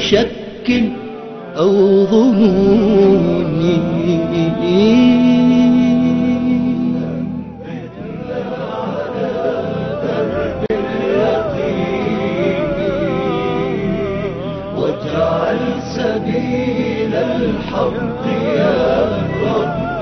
شك أو ظنون واجعل سبيل الحق يا رب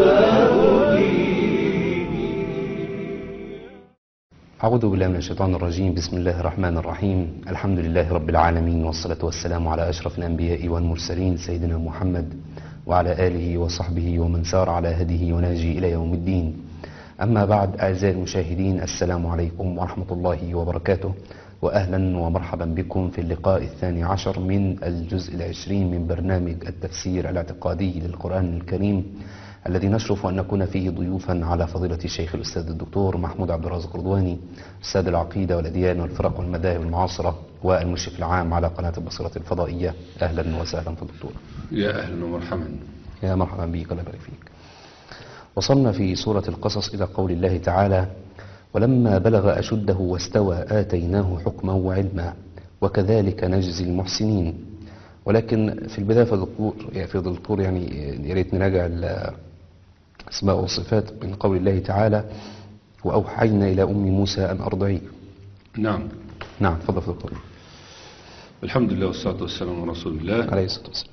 أعوذ بالله من الشيطان الرجيم بسم الله الرحمن الرحيم الحمد لله رب العالمين والصلاة والسلام على أشرف الأنبياء والمرسلين سيدنا محمد وعلى آله وصحبه ومن سار على هديه وناجي إلى يوم الدين أما بعد أعزائي المشاهدين السلام عليكم ورحمة الله وبركاته وأهلا ومرحبا بكم في اللقاء الثاني عشر من الجزء العشرين من برنامج التفسير الاعتقادي للقرآن الكريم الذي نشرف أن نكون فيه ضيوفا على فضيلة الشيخ الأستاذ الدكتور محمود عبد الرازق رضواني أستاذ العقيدة والأديان والفرق والمذاهب المعاصرة والمشرف العام على قناة البصيرة الفضائية أهلا وسهلا في الدكتور يا أهلا ومرحبا يا مرحبا بك الله يبارك فيك وصلنا في سورة القصص إلى قول الله تعالى ولما بلغ أشده واستوى آتيناه حكما وعلما وكذلك نجزي المحسنين ولكن في البداية في الدكتور يعني في الدكتور يعني يا ريت نراجع الأسماء والصفات من قول الله تعالى وأوحينا إلى أم موسى أن أرضعيه نعم نعم تفضل في الدكتور الحمد لله والصلاة والسلام على رسول الله عليه الصلاة والسلام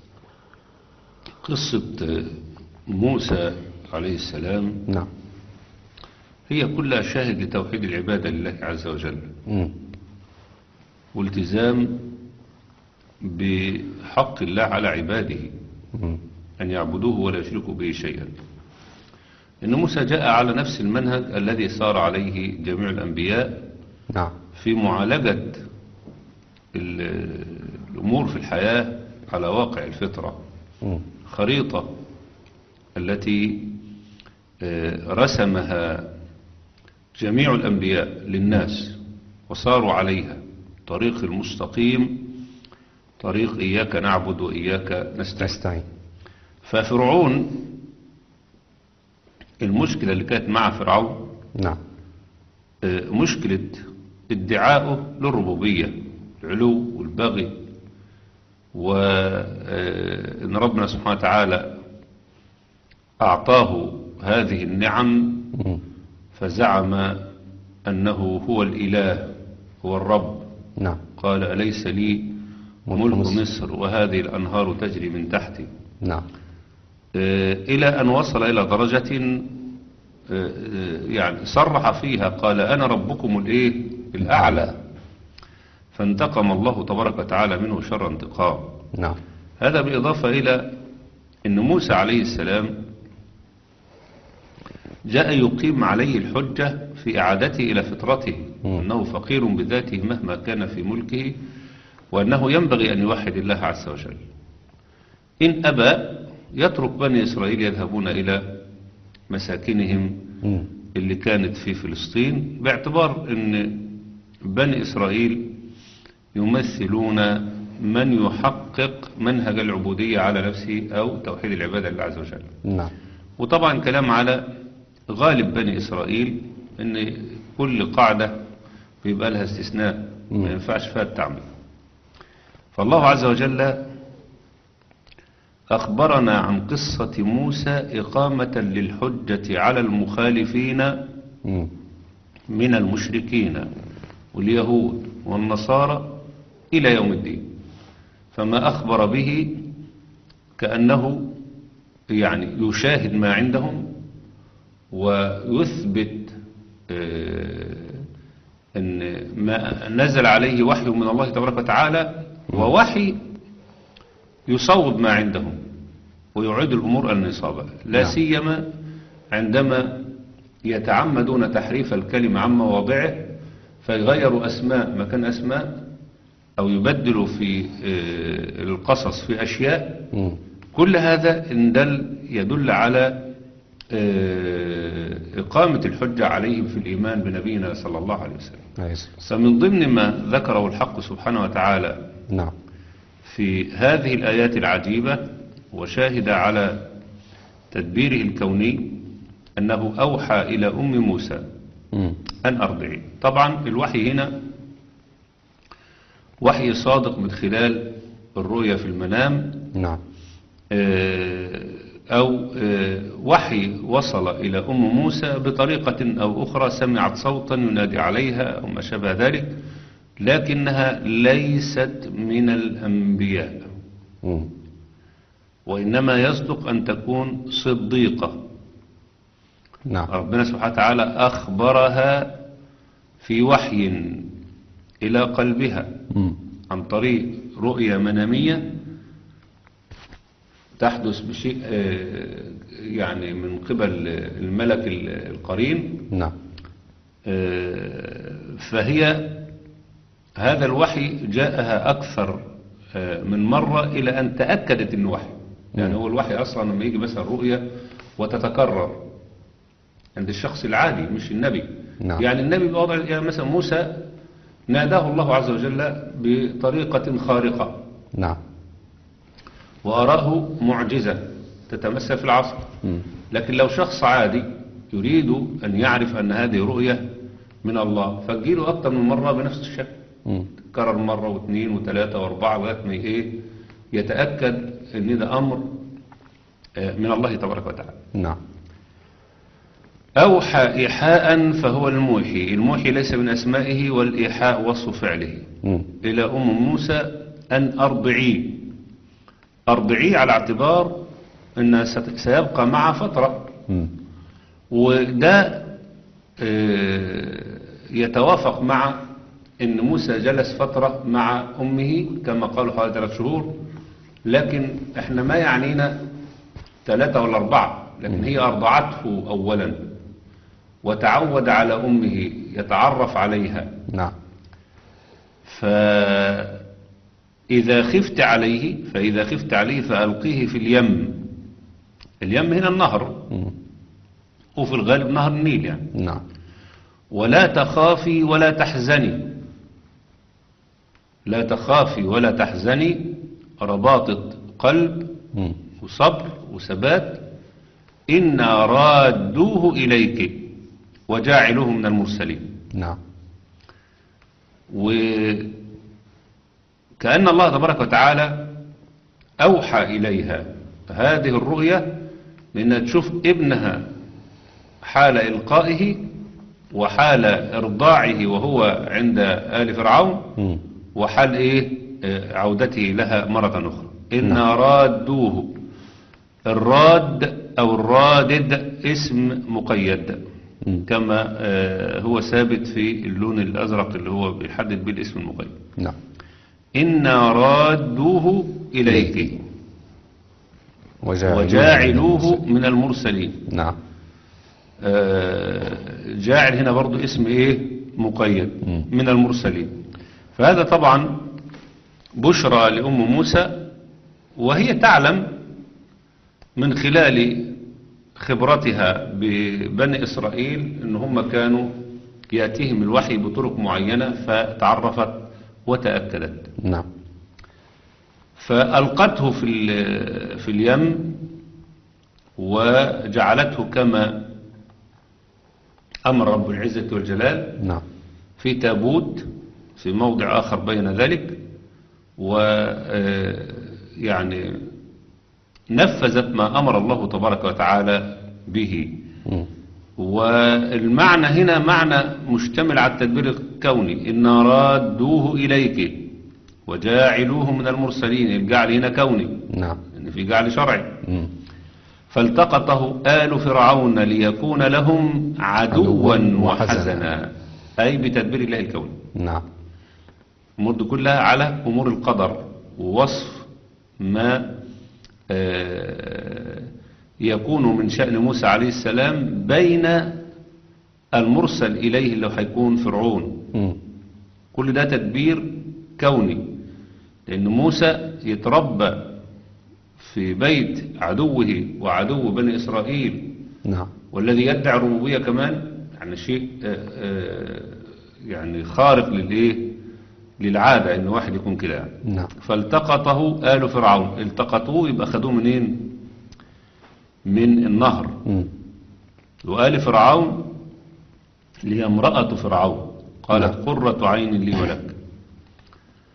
قصة موسى عليه السلام نعم هي كلها شاهد لتوحيد العبادة لله عز وجل مم. والتزام بحق الله على عباده مم. أن يعبدوه ولا يشركوا به شيئا إن موسى جاء على نفس المنهج الذي سار عليه جميع الأنبياء نعم في معالجة ال- الأمور في الحياة على واقع الفطرة مم. خريطة التي آه، رسمها جميع الأنبياء للناس وصاروا عليها طريق المستقيم طريق إياك نعبد وإياك نستعين نستعين ففرعون المشكلة اللي كانت مع فرعون نعم آه، مشكلة ادعائه للربوبية العلو والبغي وأن ربنا سبحانه وتعالى أعطاه هذه النعم مم. فزعم أنه هو الإله هو الرب نعم قال أليس لي ملك ملك مصر. مصر وهذه الأنهار تجري من تحتي نعم آه، إلى أن وصل إلى درجة آه، آه، يعني صرح فيها قال أنا ربكم الإيه الأعلى فانتقم الله تبارك وتعالى منه شر انتقام نعم هذا بإضافة إلى أن موسى عليه السلام جاء يقيم عليه الحجة في إعادته إلى فطرته مم. أنه فقير بذاته مهما كان في ملكه وأنه ينبغي أن يوحد الله عز وجل إن أبى يترك بني إسرائيل يذهبون إلى مساكنهم مم. اللي كانت في فلسطين باعتبار أن بني إسرائيل يمثلون من يحقق منهج العبودية على نفسه أو توحيد العبادة لله عز وجل نعم وطبعا كلام على غالب بني إسرائيل أن كل قاعدة بيبقى لها استثناء مم. ما ينفعش فيها التعميم فالله عز وجل أخبرنا عن قصة موسى إقامة للحجة على المخالفين مم. من المشركين واليهود والنصارى إلى يوم الدين فما أخبر به كأنه يعني يشاهد ما عندهم ويثبت آه، أن ما نزل عليه وحي من الله تبارك وتعالى ووحي يصوب ما عندهم ويعيد الأمور النصابة لا نعم. سيما عندما يتعمدون تحريف الكلمة عن مواضعه فيغيروا أسماء مكان أسماء أو يبدلوا في آه، القصص في أشياء مم. كل هذا إن دل يدل على آه، إقامة الحجة عليهم في الإيمان بنبينا صلى الله عليه وسلم عليه الصلاة فمن ضمن ما ذكره الحق سبحانه وتعالى والسلام. نعم في هذه الآيات العجيبة وشاهد على تدبيره الكوني أنه أوحى إلى أم موسى مم. أن أرضعي طبعا الوحي هنا وحي صادق من خلال الرؤيا في المنام نعم آه، أو آه، وحي وصل إلى أم موسى بطريقة أو أخرى سمعت صوتا ينادي عليها أو ما شابه ذلك لكنها ليست من الأنبياء مم. وإنما يصدق أن تكون صديقة نعم ربنا سبحانه وتعالى أخبرها في وحي إلى قلبها مم. عن طريق رؤية منامية تحدث بشيء آه، يعني من قبل الملك القرين نعم آه، فهي هذا الوحي جاءها أكثر آه، من مرة إلى أن تأكدت أنه وحي يعني هو الوحي أصلا لما يجي مثلا رؤية وتتكرر عند الشخص العادي مش النبي نعم. يعني النبي بوضع يعني مثلا موسى ناداه الله عز وجل بطريقة خارقة نعم وأراه معجزة تتمثل في العصر مم. لكن لو شخص عادي يريد أن يعرف أن هذه رؤية من الله فتجيله أكثر من مرة بنفس الشكل مم. كرر مرة واثنين وثلاثة واربعة لغاية ما إيه يتأكد أن ده أمر آه، من الله تبارك وتعالى نعم أوحى إيحاء فهو الموحي الموحي ليس من أسمائه والإيحاء وصف فعله مم. إلى أم موسى أن أرضعيه أرضعيه على اعتبار أنه ست- سيبقى معه فترة مم. وده آه، يتوافق مع ان موسى جلس فترة مع امه كما قالوا حوالي ثلاث شهور لكن احنا ما يعنينا ثلاثة ولا اربعة لكن هي ارضعته اولا وتعود على امه يتعرف عليها نعم فإذا خفت عليه فإذا خفت عليه فألقيه في اليم اليم هنا النهر مم. وفي الغالب نهر النيل يعني نعم ولا تخافي ولا تحزني لا تخافي ولا تحزني رباطة قلب مم. وصبر وثبات إنا رادوه إليك وجاعلوه من المرسلين نعم وكأن الله تبارك وتعالى أوحى إليها هذه الرؤية لأنها تشوف ابنها حال إلقائه وحال إرضاعه وهو عند آل فرعون مم. وحال إيه آه، عودته لها مرة أخرى إنا رادوه الراد أو الرادد اسم مقيد مم. كما آه، هو ثابت في اللون الأزرق اللي هو بيحدد به الاسم المقيد نعم إنا رادوه إليك وجاعلوه من المرسلين نعم آه، جاعل هنا برضو اسم ايه مقيد مم. من المرسلين فهذا طبعا بشرى لأم موسى وهي تعلم من خلال خبرتها ببني إسرائيل ان هم كانوا يأتيهم الوحي بطرق معينة فتعرفت وتأكدت نعم فألقته في, ال- في اليم وجعلته كما أمر رب العزة والجلال نعم في تابوت في موضع آخر بين ذلك و آه، يعني نفذت ما أمر الله تبارك وتعالى به مم. والمعنى هنا معنى مشتمل على التدبير الكوني إن رادوه إليك وجاعلوه من المرسلين الجعل هنا كوني نعم إن في جعل شرعي مم. فالتقطه آل فرعون ليكون لهم عدوا عدواً وحزنا أي بتدبير الله الكوني نعم الأمور دي كلها على أمور القدر ووصف ما آه، يكون من شأن موسى عليه السلام بين المرسل إليه اللي هيكون فرعون مم. كل ده تدبير كوني لأن موسى يتربى في بيت عدوه وعدو بني إسرائيل نعم والذي يدعي الربوبية كمان يعني شيء آه، آه، يعني خارق للإيه للعادة إن واحد يكون كده يعني. نعم فالتقطه آل فرعون التقطوه يبقى خدوه منين من النهر مم. وآل فرعون اللي هي امرأة فرعون قالت نعم. قرة عين لي ولك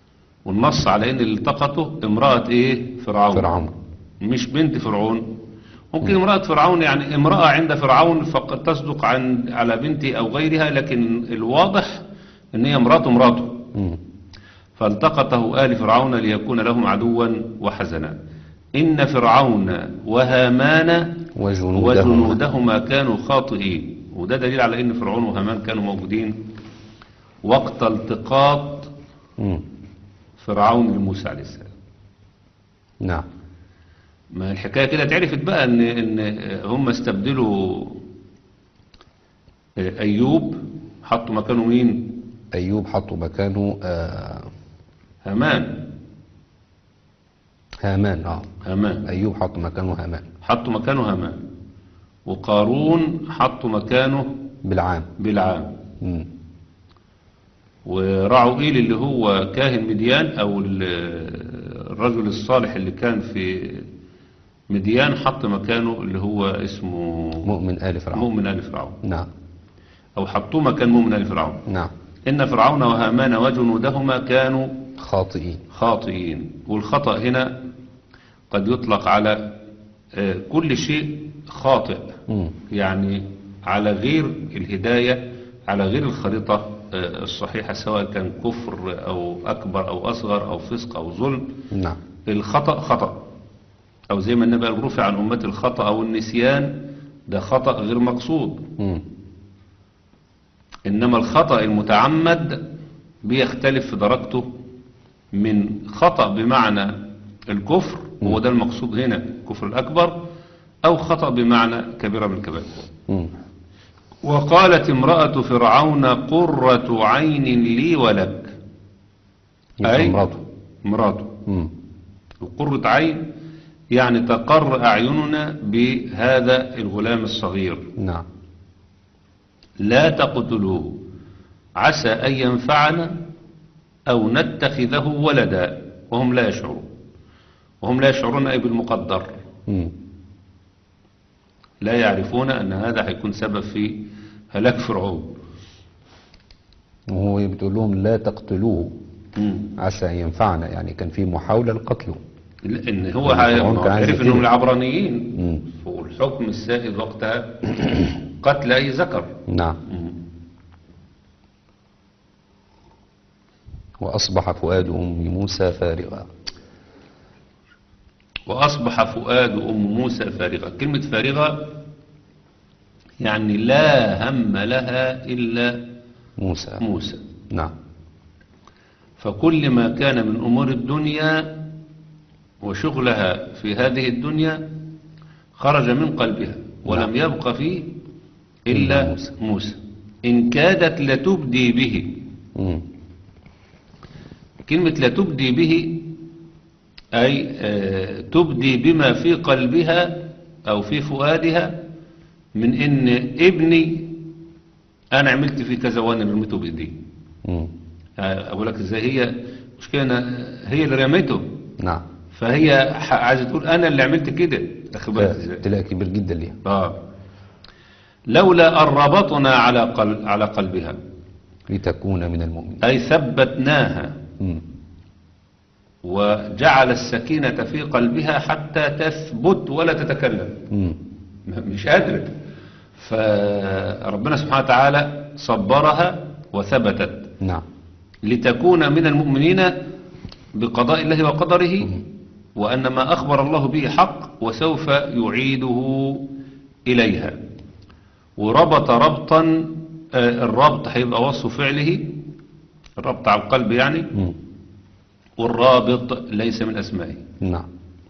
والنص على ان اللي التقطه امرأة ايه فرعون فرعون مش بنت فرعون ممكن امرأة فرعون يعني امرأة عند فرعون فقد تصدق عن على بنتي او غيرها لكن الواضح ان هي امرأة امرأته مم. فالتقطه آل فرعون ليكون لهم عدوا وحزنا إن فرعون وهامان وجنودهما وجنودهما كانوا خاطئين وده دليل على ان فرعون وهامان كانوا موجودين وقت التقاط مم. فرعون لموسى عليه السلام نعم ما الحكايه كده اتعرفت بقى ان ان هم استبدلوا ايوب حطوا مكانه مين أيوب حطوا مكانه آه هامان هامان اه هامان أيوب حطوا مكانه هامان حطوا مكانه هامان وقارون حطوا مكانه بالعام بلعام مم. ورعوئيل اللي هو كاهن مديان او ال- الرجل الصالح اللي كان في مديان حط مكانه اللي هو اسمه مؤمن آل فرعون مؤمن آل فرعون نعم او حطوه مكان مؤمن آل فرعون نعم ان فرعون وهامان وجنودهما كانوا خاطئين خاطئين والخطأ هنا قد يطلق على آه، كل شيء خاطئ مم. يعني على غير الهداية على غير الخريطة آه، الصحيحة سواء كان كفر أو أكبر أو أصغر أو فسق أو ظلم نعم الخطأ خطأ أو زي ما النبي قال رفع عن أمة الخطأ أو النسيان ده خطأ غير مقصود مم. إنما الخطأ المتعمد بيختلف في درجته من خطأ بمعنى الكفر هو ده المقصود هنا الكفر الأكبر أو خطأ بمعنى كبيرة من الكبائر مم. وقالت امرأة فرعون قرة عين لي ولك يبقى مراته مراته مم. وقرة عين يعني تقر أعيننا بهذا الغلام الصغير نعم لا تقتلوه عسى أن ينفعنا أو نتخذه ولدا وهم لا يشعرون وهم لا يشعرون أي بالمقدر مم. لا يعرفون أن هذا هيكون سبب في هلاك فرعون وهو بتقول لهم لا تقتلوه مم. عسى أن ينفعنا يعني كان في محاولة لقتله لأن هو يعني فرعون هي- كان عايز عرف يقتله. أنهم العبرانيين مم. والحكم السائد وقتها قتل أي ذكر نعم مم. وأصبح فؤاد أم موسى فارغا وأصبح فؤاد أم موسى فارغة كلمة فارغة يعني لا هم لها إلا موسى موسى نعم فكل ما كان من أمور الدنيا وشغلها في هذه الدنيا خرج من قلبها ولم يبق فيه إلا إلا موسى. موسى إن كادت لتبدي به مم. كلمة لتبدي به أي آه، تبدي بما في قلبها أو في فؤادها من إن ابني أنا عملت فيه كذا وأنا رميته بإيدي مم. آه، أقول لك إزاي هي مشكلة أنا هي اللي رميته نعم فهي ح- عايزة تقول أنا اللي عملت كده أخد بالك إزاي ابتلاء كبير جدا ليها آه لولا أن ربطنا على قلب على قلبها لتكون من المؤمنين أي ثبتناها مم. وجعل السكينة في قلبها حتى تثبت ولا تتكلم مم. مش قادرة فربنا سبحانه وتعالى صبرها وثبتت نعم لتكون من المؤمنين بقضاء الله وقدره وأن ما أخبر الله به حق وسوف يعيده إليها وربط ربطا آه، الربط هيبقى وصف فعله الربط على القلب يعني مم. والرابط ليس من أسمائه نعم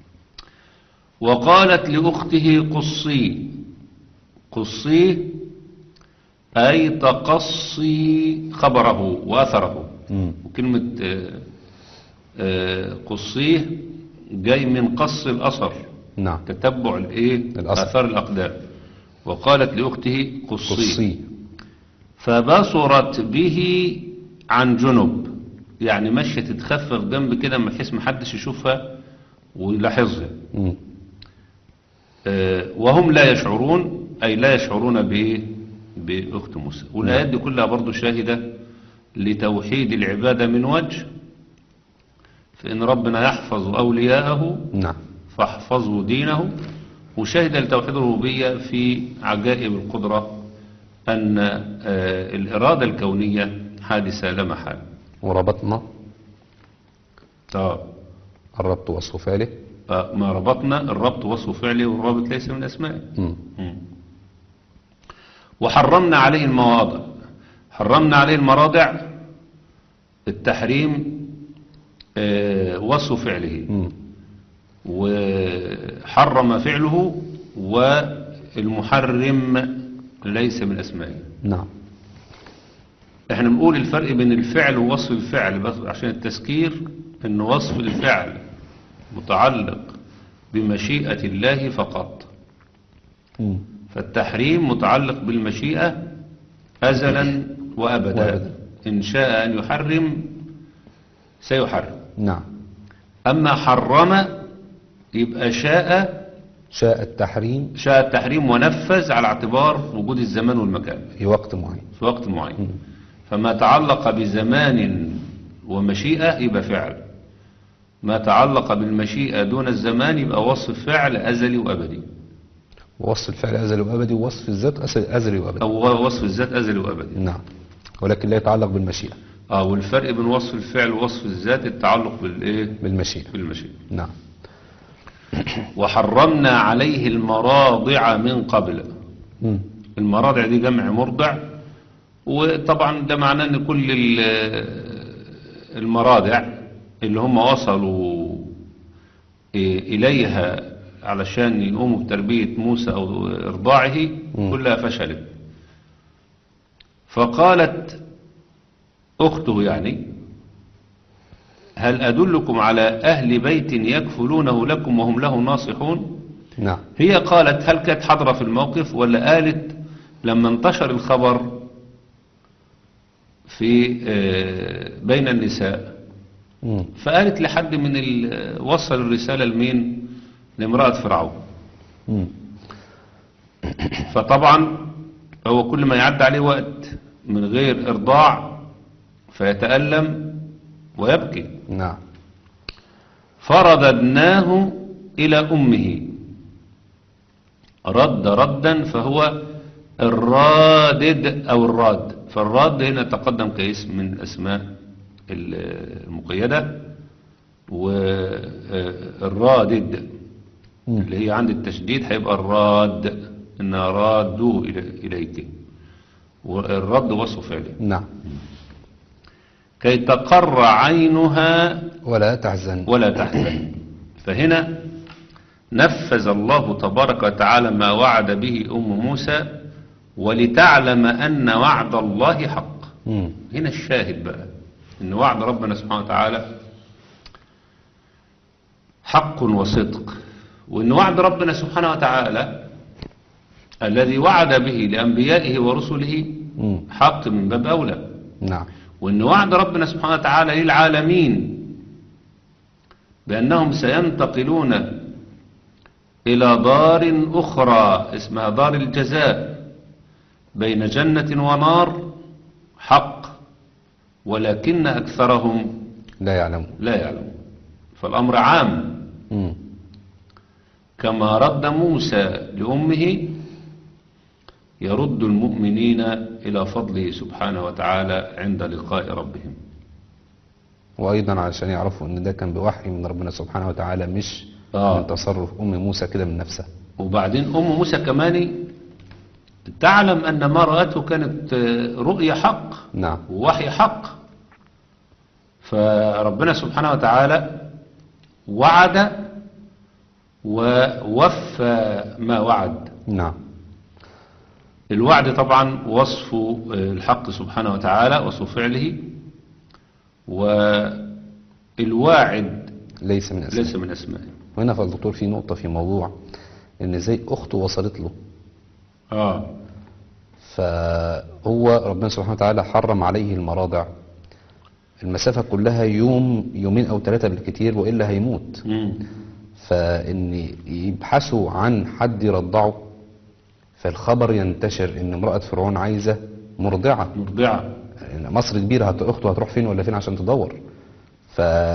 وقالت لأخته قصي قصيه أي تقصي خبره وأثره مم. وكلمة آه، آه، قصيه جاي من قص الأثر نعم تتبع الايه الأثر. آثار الأقدام وقالت لأخته قصي قصي فبصرت به عن جنب يعني ماشية تتخفف جنب كده بحيث محدش يشوفها ويلاحظها مم. آه، وهم لا يشعرون أي لا يشعرون بإيه بأخت موسى والآيات دي كلها برضو شاهدة لتوحيد العبادة من وجه فإن ربنا يحفظ أولياءه نعم فاحفظوا دينه وشهد لتوحيد الربوبية في عجائب القدرة أن آه، الإرادة الكونية حادثة لا محالة وربطنا آه، الربط وصف فعله آه، ما ربطنا الربط وصف فعله والرابط ليس من أسمائه مم. مم. وحرمنا عليه المواضع حرمنا عليه المراضع التحريم آه، وصف فعله مم. وحرم فعله والمحرم ليس من أسمائه نعم احنا بنقول الفرق بين الفعل ووصف الفعل بس عشان التذكير ان وصف الفعل متعلق بمشيئة الله فقط مم. فالتحريم متعلق بالمشيئة أزلا وأبدا وأبدا. إن شاء أن يحرم سيحرم نعم أما حرم يبقى شاء شاء التحريم شاء التحريم ونفذ على اعتبار وجود الزمان والمكان في وقت معين في وقت معين فما تعلق بزمان ومشيئة يبقى فعل ما تعلق بالمشيئة دون الزمان يبقى وصف فعل أزلي وأبدي ووصف الفعل أزلي وأبدي ووصف الذات أزل- أزلي وأبدي أو وصف الذات أزلي وأبدي نعم ولكن لا يتعلق بالمشيئة اه والفرق بين وصف الفعل ووصف الذات التعلق بالايه بالمشيئة بالمشيئة نعم وحرمنا عليه المراضع من قبل مم. المراضع دي جمع مرضع وطبعا ده معناه ان كل ال- المراضع اللي هم وصلوا إيه اليها علشان يقوموا بتربية موسى او ارضاعه كلها فشلت فقالت اخته يعني هل ادلكم على اهل بيت يكفلونه لكم وهم له ناصحون نعم هي قالت هل كانت حاضرة في الموقف ولا قالت لما انتشر الخبر في آه، بين النساء مم. فقالت لحد من ال- وصل الرسالة لمين لامرأة فرعون مم. فطبعا هو كل ما يعدي عليه وقت من غير إرضاع فيتألم ويبكي نعم فرددناه إلى أمه رد ردا فهو الرادد أو الراد فالراد هنا تقدم كاسم من الأسماء المقيدة والرادد اللي هي عند التشديد هيبقى الراد إن رادوه إلى- إليك والرد وصف فعله نعم كي تقر عينها ولا تحزن ولا تحزن فهنا نفذ الله تبارك وتعالى ما وعد به أم موسى ولتعلم أن وعد الله حق مم. هنا الشاهد بقى أن وعد ربنا سبحانه وتعالى حق وصدق وأن وعد ربنا سبحانه وتعالى الذي وعد به لأنبيائه ورسله مم. حق من باب أولى نعم وأن وعد ربنا سبحانه وتعالى للعالمين بأنهم سينتقلون إلى دار أخرى اسمها دار الجزاء بين جنة ونار حق ولكن أكثرهم لا يعلم لا يعلمون فالأمر عام مم. كما رد موسى لأمه يرد المؤمنين إلى فضله سبحانه وتعالى عند لقاء ربهم وأيضا علشان يعرفوا أن ده كان بوحي من ربنا سبحانه وتعالى مش آه. من تصرف أم موسى كده من نفسها وبعدين أم موسى كمان تعلم أن ما رأته كانت آه، رؤية حق نعم ووحي حق فربنا سبحانه وتعالى وعد ووفى ما وعد نعم الوعد طبعا وصف آه، الحق سبحانه وتعالى وصف فعله والواعد ليس من أسماء ليس من أسمائه وهنا في الدكتور في نقطة في موضوع ان زي اخته وصلت له آه فهو ربنا سبحانه وتعالى حرم عليه المراضع المسافة كلها يوم يومين او ثلاثة بالكتير وإلا هيموت مم. فان يبحثوا عن حد يرضعه فالخبر ينتشر ان امرأة فرعون عايزة مرضعة مرضعة يعني مصر كبيرة هت... اخته هتروح فين ولا فين عشان تدور ف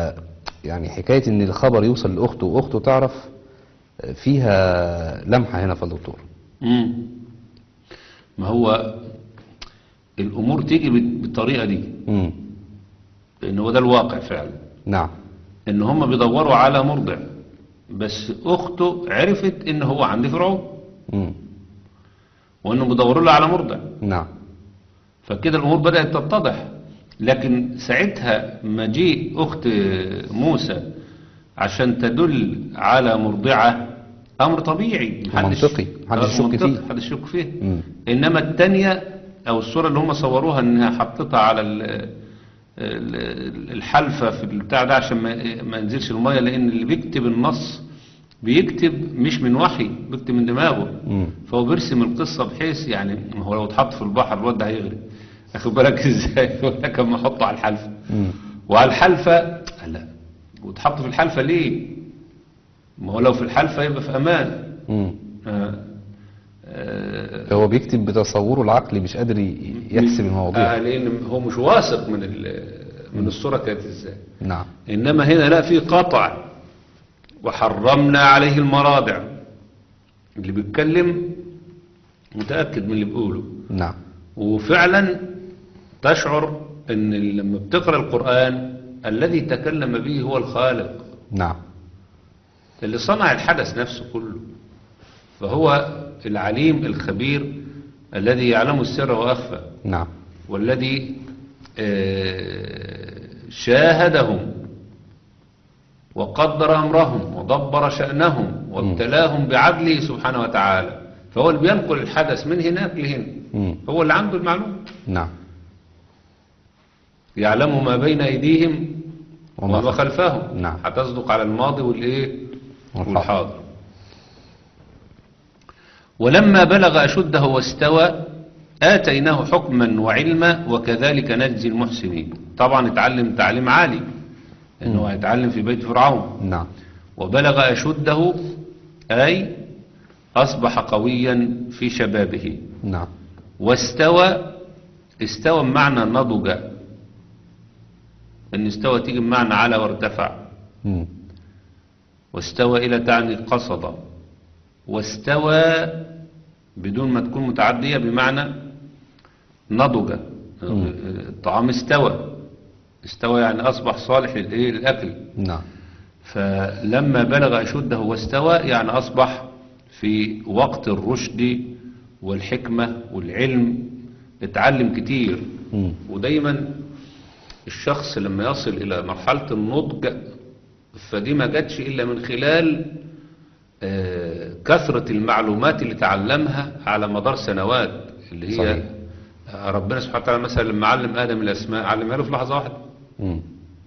يعني حكاية ان الخبر يوصل لاخته واخته تعرف آه، فيها لمحة هنا في الدكتور مم. ما هو الامور تيجي بال- بالطريقه دي مم. لان هو ده الواقع فعلا نعم ان هم بيدوروا على مرضع بس اخته عرفت ان هو عند فرعون مم. وانهم بيدوروا له على مرضع نعم فكده الامور بدات تتضح لكن ساعتها مجيء اخت موسى عشان تدل على مرضعه امر طبيعي محدش- ومنطقي. محدش آه، يشك منطقي، فيه. محدش يشك فيه مم. انما التانية او الصورة اللي هم صوروها انها حطتها على ال- ال- الحلفة في البتاع ده عشان ما ما ينزلش المية لان اللي بيكتب النص بيكتب مش من وحي بيكتب من دماغه مم. فهو بيرسم القصة بحيث يعني ما هو لو اتحط في البحر الواد ده هيغرق اخد بالك ازاي يقول لك اما احطه على الحلفة مم. وعلى الحلفة لا وتحط في الحلفة ليه ما هو لو في الحلفة يبقى في امان مم. آه. آه. هو بيكتب بتصوره العقلي مش قادر ي- يحسب المواضيع آه لان هو مش واثق من ال- من الصورة كانت ازاي نعم انما هنا لا في قطع وحرمنا عليه المراضع اللي بيتكلم متأكد من اللي بيقوله نعم وفعلا تشعر ان لما بتقرأ القرآن الذي تكلم به هو الخالق نعم اللي صنع الحدث نفسه كله فهو العليم الخبير الذي يعلم السر وأخفى نعم والذي آه، شاهدهم وقدر أمرهم ودبر شأنهم وابتلاهم بعدله سبحانه وتعالى فهو اللي بينقل الحدث من هناك لهنا مم. هو اللي عنده المعلومة نعم يعلم ما بين أيديهم وما وما خلفهم نعم. هتصدق على الماضي والإيه والحاضر. والحاضر ولما بلغ أشده واستوى آتيناه حكما وعلما وكذلك نجزي المحسنين طبعا اتعلم تعليم عالي انه هيتعلم في بيت فرعون نعم وبلغ أشده أي أصبح قويا في شبابه نعم واستوى استوى بمعنى نضج ان استوى تيجي بمعنى على وارتفع مم. واستوى إلى تعني قصد واستوى بدون ما تكون متعدية بمعنى نضج الطعام استوى استوى يعني أصبح صالح للإيه؟ للأكل نعم فلما بلغ أشده واستوى يعني أصبح في وقت الرشد والحكمة والعلم اتعلم كتير مم. ودايما الشخص لما يصل إلى مرحلة النضج فدي ما جاتش إلا من خلال آه، كثرة المعلومات اللي تعلمها على مدار سنوات اللي هي صحيح. آه، ربنا سبحانه وتعالى مثلا لما علم آدم الأسماء علمها له في لحظة واحدة مم.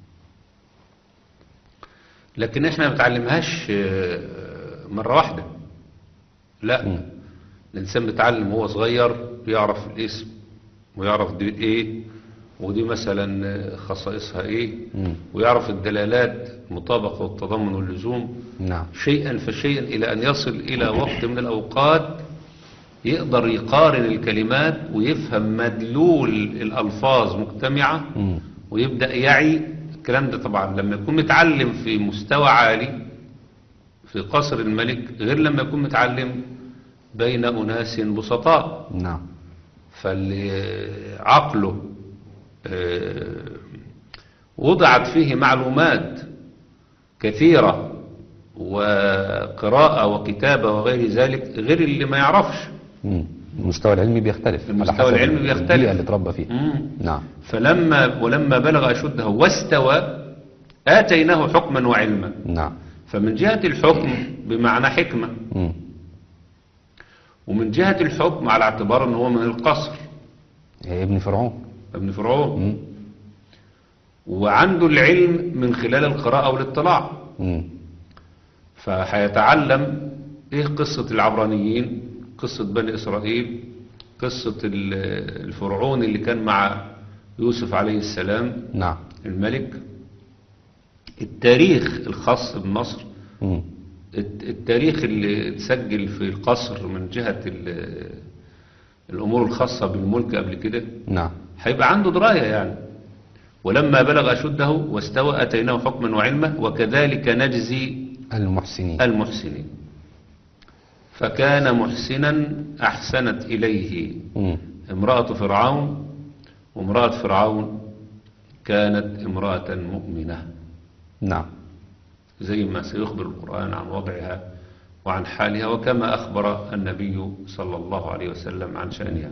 لكن احنا ما بنتعلمهاش آه، مرة واحدة لا الإنسان بيتعلم وهو صغير يعرف الاسم ويعرف دي ايه ودي مثلا آه، خصائصها ايه مم. ويعرف الدلالات المطابقة والتضمن واللزوم نعم شيئا فشيئا إلى أن يصل إلى وقت من الأوقات يقدر يقارن الكلمات ويفهم مدلول الألفاظ مجتمعة مم. ويبدأ يعي الكلام ده طبعا لما يكون متعلم في مستوى عالي في قصر الملك غير لما يكون متعلم بين أناس بسطاء نعم فاللي عقله آه، وضعت فيه معلومات كثيرة وقراءة وكتابة وغير ذلك غير اللي ما يعرفش مم. المستوى العلمي بيختلف على المستوى حسب العلمي بيختلف. البيئة اللي اتربى فيها مم. نعم فلما ولما بلغ أشده واستوى آتيناه حكما وعلما نعم فمن جهة الحكم بمعنى حكمة مم. ومن جهة الحكم على اعتبار أنه هو من القصر يا ابن فرعون ابن فرعون مم. وعنده العلم من خلال القراءة والاطلاع مم. فهيتعلم ايه قصة العبرانيين قصة بني اسرائيل قصة ال- الفرعون اللي كان مع يوسف عليه السلام نعم الملك التاريخ الخاص بمصر مم. الت- التاريخ اللي اتسجل في القصر من جهة ال- الامور الخاصة بالملك قبل كده نعم هيبقى عنده دراية يعني ولما بلغ أشده واستوى أتيناه حكما وعلما وكذلك نجزي المحسنين المحسنين فكان محسنا أحسنت إليه مم. امرأة فرعون وامرأة فرعون كانت امرأة مؤمنة نعم زي ما سيخبر القرآن عن وضعها وعن حالها وكما أخبر النبي صلى الله عليه وسلم عن شأنها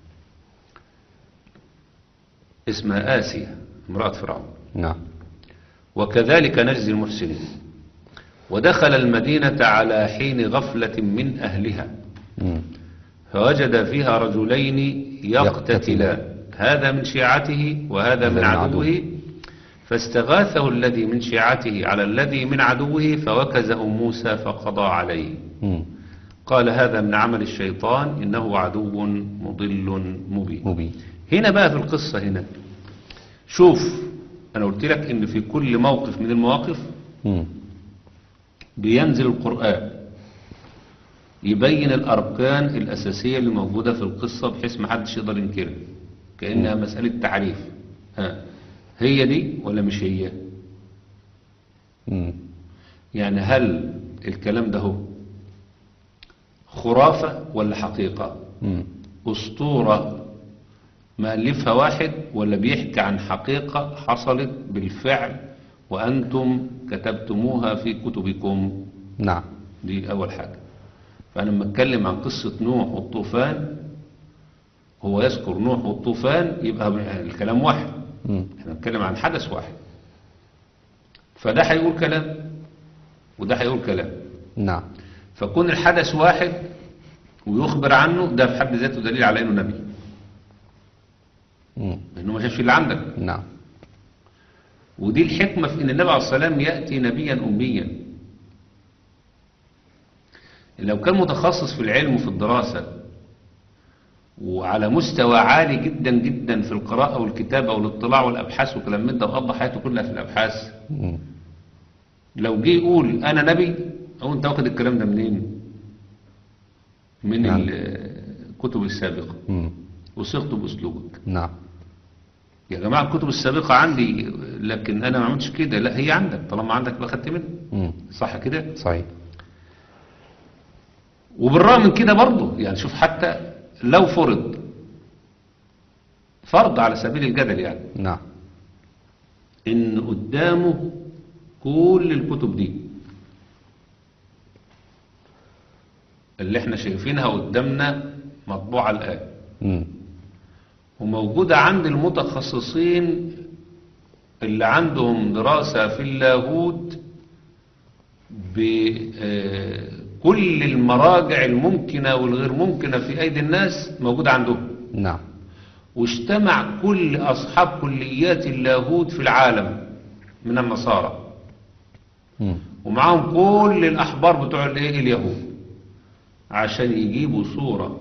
اسمها آسيا امرأة فرعون نعم وكذلك نجزي المحسنين ودخل المدينة على حين غفلة من أهلها مم. فوجد فيها رجلين يقتتلان هذا من شيعته وهذا من من عدوه فاستغاثه الذي من شيعته على الذي من عدوه فوكزه موسى فقضى عليه مم. قال هذا من عمل الشيطان إنه عدو مضل مبين مبين هنا بقى في القصة هنا شوف أنا قلت لك إن في كل موقف من المواقف مم. بينزل القرآن يبين الأركان الأساسية اللي موجودة في القصة بحيث ما حدش يقدر ينكرها كأنها مسألة تعريف ها هي دي ولا مش هي مم. يعني هل الكلام ده هو خرافة ولا حقيقة مم. أسطورة مألفها واحد ولا بيحكي عن حقيقة حصلت بالفعل وأنتم كتبتموها في كتبكم نعم دي أول حاجة فأنا لما أتكلم عن قصة نوح والطوفان هو يذكر نوح والطوفان يبقى الكلام واحد مم. احنا بنتكلم عن حدث واحد فده هيقول كلام وده هيقول كلام نعم فكون الحدث واحد ويخبر عنه ده في حد ذاته دليل على انه نبي مم. لانه ما شافش اللي عندك نعم ودي الحكمة في ان النبي عليه الصلاة والسلام يأتي نبيا أميا لو كان متخصص في العلم وفي الدراسة وعلى مستوى عالي جدا جدا في القراءة والكتابة والاطلاع والأبحاث وكلام من ده وقضى حياته كلها في الأبحاث مم. لو جه يقول أنا نبي أو أنت واخد الكلام ده منين؟ من نعم. الكتب السابقة مم. وصيغته بأسلوبك نعم يا جماعة الكتب السابقة عندي لكن أنا ما عملتش كده لا هي عندك طالما عندك يبقى خدت منها مم. صح كده صحيح وبالرغم من كده برضه يعني شوف حتى لو فرض فرض على سبيل الجدل يعني نعم ان قدامه كل الكتب دي اللي احنا شايفينها قدامنا مطبوعة الآن مم. وموجودة عند المتخصصين اللي عندهم دراسة في اللاهوت بكل المراجع الممكنة والغير ممكنة في أيدي الناس موجودة عندهم نعم واجتمع كل أصحاب كليات اللاهوت في العالم من النصارى مم. ومعاهم كل الأحبار بتوع الإيه؟ اليهود عشان يجيبوا صورة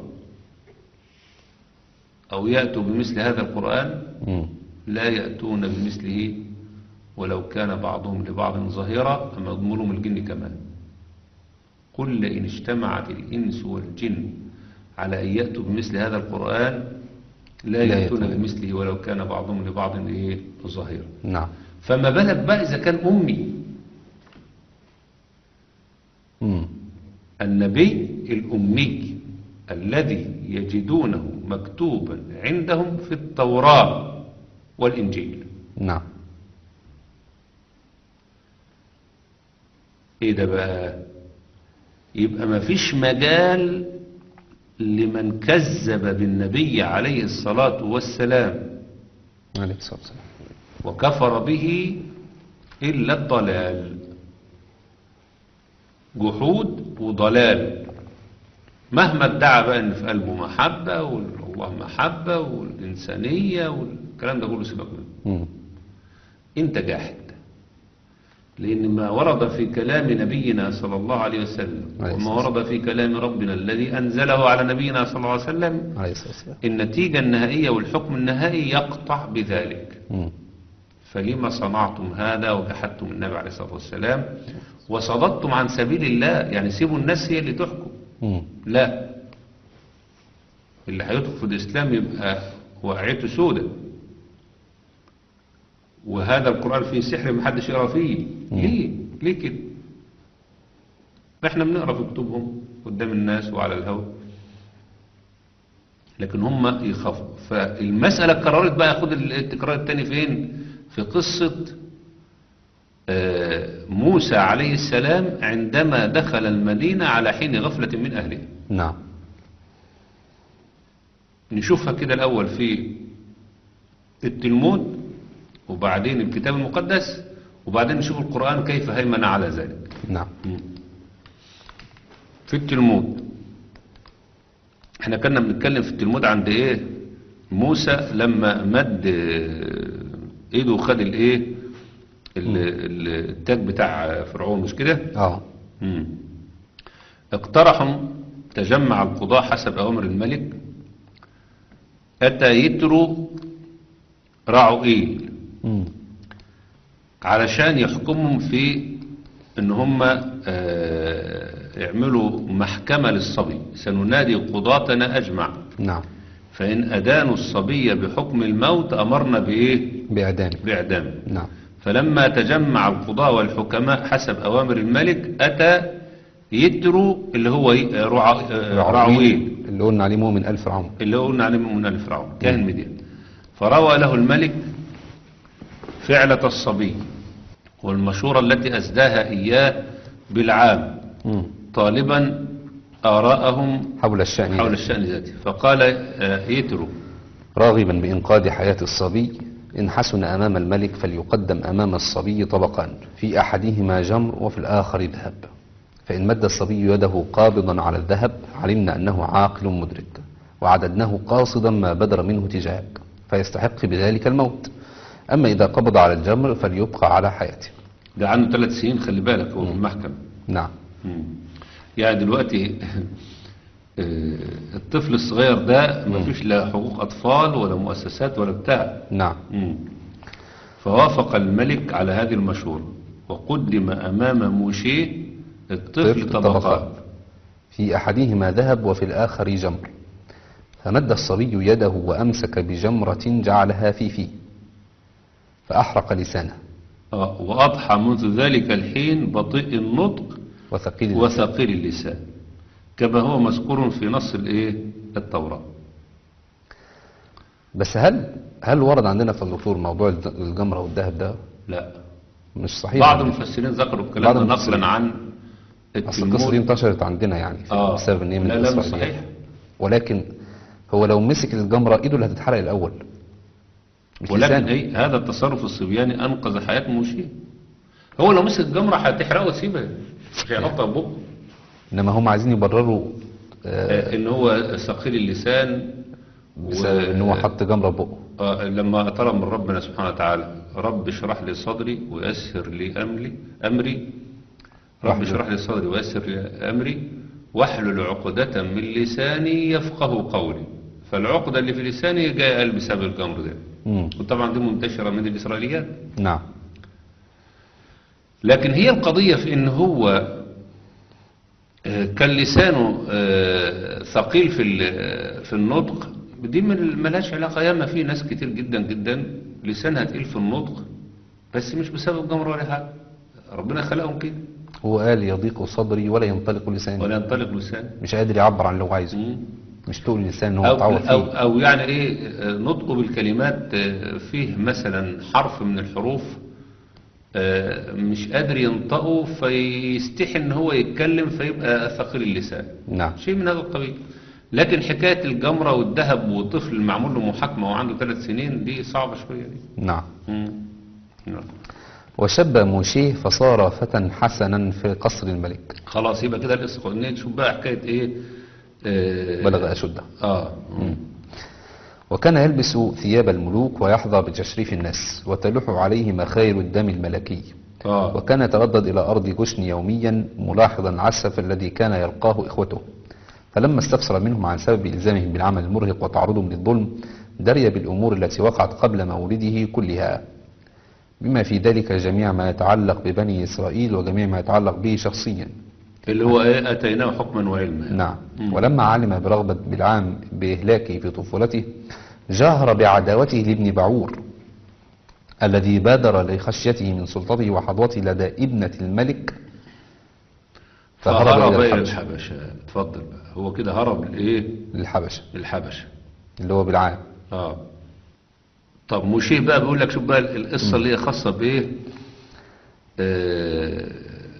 أو يأتوا بمثل هذا القرآن مم. لا يأتون بمثله ولو كان بعضهم لبعض ظهيرا أما يضمرهم الجن كمان قل إن اجتمعت الإنس والجن على أن يأتوا بمثل هذا القرآن لا لا يأتون يأتون. بمثله ولو كان بعضهم لبعض إيه ظهيرا نعم فما بالك بقى إذا كان أمي مم. النبي الأمي الذي يجدونه مكتوبا عندهم في التوراة والإنجيل نعم ايه ده بقى يبقى ما فيش مجال لمن كذب بالنبي عليه الصلاة والسلام عليه الصلاة والسلام وكفر به إلا الضلال جحود وضلال مهما ادعى بقى ان في قلبه محبة والله محبة والإنسانية والكلام ده كله سيبك منه مم. انت جاحد لأن ما ورد في كلام نبينا صلى الله عليه وسلم عليه وما الصلاة ورد في كلام ربنا الذي أنزله على نبينا صلى الله عليه وسلم عليه الصلاة والسلام النتيجة النهائية والحكم النهائي يقطع بذلك مم. فلما صنعتم هذا وجحدتم النبي عليه الصلاة والسلام وصددتم عن سبيل الله يعني سيبوا الناس هي اللي تحكم مم. لا اللي هيدخل في الإسلام يبقى وقعته سودة وهذا القرآن فيه سحر محدش يقرأ فيه ليه ليه كده احنا بنقرأ في كتبهم قدام الناس وعلى الهوى لكن هم يخافوا فالمسألة اتكررت بقى خد التكرار التاني فين في قصة آه، موسى عليه السلام عندما دخل المدينة على حين غفلة من أهلها نعم نشوفها كده الأول في التلمود وبعدين الكتاب المقدس وبعدين نشوف القرآن كيف هيمن على ذلك نعم في التلمود احنا كنا بنتكلم في التلمود عند ايه موسى لما مد آه، ايده وخد الايه ال- ال- التاج بتاع فرعون مش كده اه مم. اقترحوا تجمع القضاة حسب أوامر الملك أتى يترو رعوئيل مم. علشان يحكمهم في ان هم آه، يعملوا محكمة للصبي سننادي قضاتنا أجمع نعم فإن أدانوا الصبي بحكم الموت أمرنا بإيه بإعدام بإعدامه نعم فلما تجمع القضاة والحكماء حسب أوامر الملك أتى يترو اللي هو ي- رعا- آه، رعويل اللي قلنا عليه مؤمن ألف رعون اللي هو قلنا عليه من آل فرعون كاهن مدين فروى له الملك فعلة الصبي والمشورة التي أسداها إياه بالعام مم. طالبا آراءهم حول الشأن حول ذاته. الشأن ذاته فقال آه، يترو راغبا بإنقاذ حياة الصبي إن حسن أمام الملك فليقدم أمام الصبي طبقان في أحدهما جمر وفي الآخر ذهب فإن مد الصبي يده قابضا على الذهب علمنا أنه عاقل مدرك وعددناه قاصدا ما بدر منه تجاهك فيستحق بذلك الموت أما إذا قبض على الجمر فليبقى على حياته ده عنده ثلاث سنين خلي بالك هو في المحكمة نعم مم. يعني دلوقتي آه، الطفل الصغير ده ما فيش لا حقوق أطفال ولا مؤسسات ولا بتاع نعم مم. فوافق الملك على هذه المشورة وقدم أمام موشيه الطفل طفل طبقات طبقات. في أحدهما ذهب وفي الآخر جمر فمد الصبي يده وأمسك بجمرة جعلها في فيه فأحرق لسانه آه، وأضحى منذ ذلك الحين بطيء النطق وثقيل اللسان. وثقيل اللسان كما هو مذكور في نص الايه التوراة بس هل هل ورد عندنا في الدكتور موضوع الز- الجمرة والذهب ده لا مش صحيح بعض يعني. المفسرين ذكروا الكلام بعض ده المفسرين. نقلا عن اصل القصة دي التلمود انتشرت عندنا يعني في- آه. بسبب ان هي من لا لا مش الإسرائيليات. صحيح ولكن هو لو مسك الجمرة ايده اللي هتتحرق الاول مش ولكن لسانه. ايه هذا التصرف الصبياني انقذ حياة موشيه هو لو مسك الجمرة هتحرقه وتسيبها مش هيحطها في بقه انما هم عايزين يبرروا آه، آه، ان هو ثقيل اللسان بسبب ان هو حط جمرة في بقه آه، لما طلب من ربنا سبحانه وتعالى رب اشرح لي صدري ويسر لي أمري أمري رب واحلل. اشرح لي صدري ويسر لي أمري واحلل عقدة من لساني يفقه قولي فالعقدة اللي في لساني جاء قلبي بسبب الجمر ده مم. وطبعا دي منتشرة من الإسرائيليات نعم لكن هي القضية في ان هو آه، كان لسانه آه، ثقيل في ال- في النطق دي من ملهاش علاقة ياما في ناس كتير جدا جدا لسانها تقيل في النطق بس مش بسبب جمر ولا حاجة ربنا خلقهم كده هو قال يضيق صدري ولا ينطلق لساني ولا ينطلق لسان مش قادر يعبر عن اللي هو عايزه مم. مش تقول لسان ان هو أو, متعود أو, فيه أو يعني إيه آه، نطقه بالكلمات آه، فيه مثلا حرف من الحروف آه، مش قادر ينطقه فيستحي ان هو يتكلم فيبقى ثقيل اللسان نعم شيء من هذا القبيل لكن حكاية الجمرة والذهب وطفل معمول له محاكمة وعنده ثلاث سنين دي صعبة شوية دي نعم مم. نعم. وشب موشيه فصار فتى حسنا في قصر الملك خلاص يبقى كده القصة قلنا نشوف بقى حكاية ايه آه بلغ أشده اه مم. وكان يلبس ثياب الملوك ويحظى بتشريف الناس وتلوح عليه مخايل الدم الملكي اه وكان يتردد إلى أرض جشن يوميا ملاحظا العسف الذي كان يلقاه إخوته فلما استفسر منهم عن سبب إلزامهم بالعمل المرهق وتعرضهم للظلم دري بالأمور التي وقعت قبل مولده كلها بما في ذلك جميع ما يتعلق ببني إسرائيل وجميع ما يتعلق به شخصيا اللي هو ايه اتيناه حكما وعلما نعم مم. ولما علم برغبة بالعام بإهلاكه في طفولته جاهر بعداوته لابن بعور الذي بادر لخشيته من سلطته وحظوته لدى ابنة الملك فهرب إلى الحبشة الحبشة اتفضل بقى هو كده هرب لايه للحبشة الحبشة اللي هو بالعام اه طب مشيه بقى بيقول لك شوف بقى القصة اللي هي خاصة بايه آه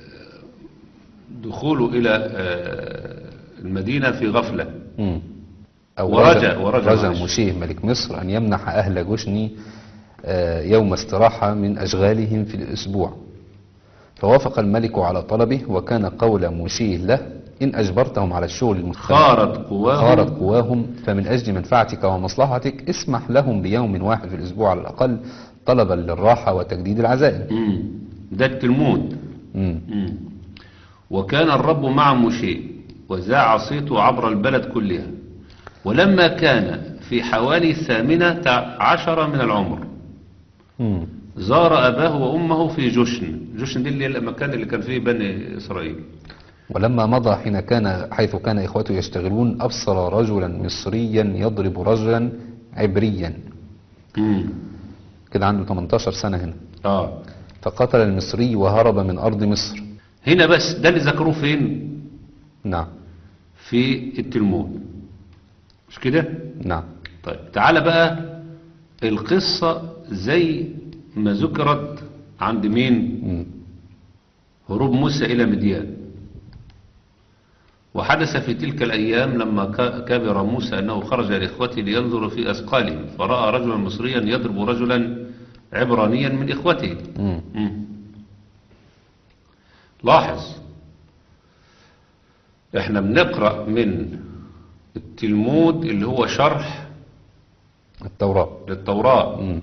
دخوله الى آه المدينة في غفلة مم. أو ورجع- رجا, ورجع رجا معلش. مشيه ملك مصر أن يمنح أهل جشني آه، يوم استراحة من أشغالهم في الأسبوع فوافق الملك على طلبه وكان قول مشيه له إن أجبرتهم على الشغل المستمر خارت قواهم خارت قواهم فمن أجل منفعتك ومصلحتك اسمح لهم بيوم واحد في الأسبوع على الأقل طلبا للراحة وتجديد العزائم مم. ده التلمود مم. مم. وكان الرب مع موشي وذاع صيته عبر البلد كلها ولما كان في حوالي الثامنة عشر من العمر مم. زار أباه وأمه في جشن جشن دي اللي هي المكان اللي كان فيه بني إسرائيل ولما مضى حين كان حيث كان إخوته يشتغلون أبصر رجلا مصريا يضرب رجلا عبريا مم. كده عنده 18 سنة هنا آه فقتل المصري وهرب من أرض مصر هنا بس ده اللي ذكروه فين نعم في التلمود مش كده نعم طيب تعالى بقى القصة زي ما ذكرت عند مين مم. هروب موسى إلى مديان وحدث في تلك الأيام لما ك- كبر موسى أنه خرج لإخوته لينظر في أثقالهم فرأى رجلا مصريا يضرب رجلا عبرانيا من إخوته مم. مم. لاحظ احنا بنقرأ من التلمود اللي هو شرح التوراة للتوراة مم.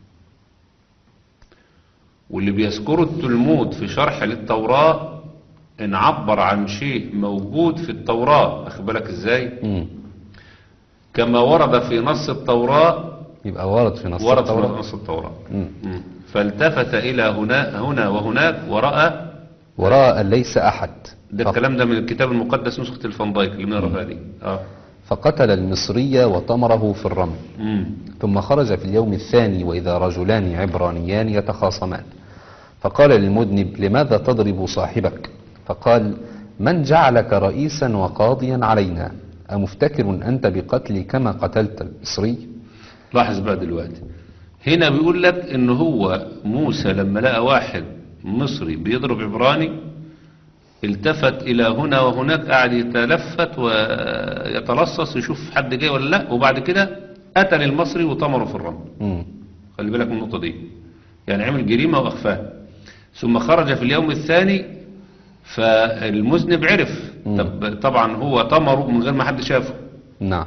واللي بيذكره التلمود في شرح للتوراة ان عبر عن شيء موجود في التوراة أخد بالك ازاي مم. كما ورد في نص التوراة يبقى ورد في نص ورد في التوراة نص التوراة مم. مم. فالتفت إلى هنا, هنا وهناك ورأى ورأى أن ليس أحد ده فق- الكلام ده من الكتاب المقدس نسخة الفندايك اللي بنقرا فيها دي اه فقتل المصري وطمره في الرمل مم. ثم خرج في اليوم الثاني وإذا رجلان عبرانيان يتخاصمان فقال للمذنب لماذا تضرب صاحبك فقال من جعلك رئيسا وقاضيا علينا أمفتكر أنت بقتلي كما قتلت المصري لاحظ بقى دلوقتي هنا بيقول لك ان هو موسى لما لقى واحد مصري بيضرب عبراني التفت الى هنا وهناك قاعد يتلفت ويتلصص يشوف حد جاي ولا لا وبعد كده قتل المصري وطمره في الرمل مم. خلي بالك من النقطة دي يعني عمل جريمة وأخفاها ثم خرج في اليوم الثاني فالمذنب عرف مم. طب طبعا هو طمره من غير ما حد شافه نعم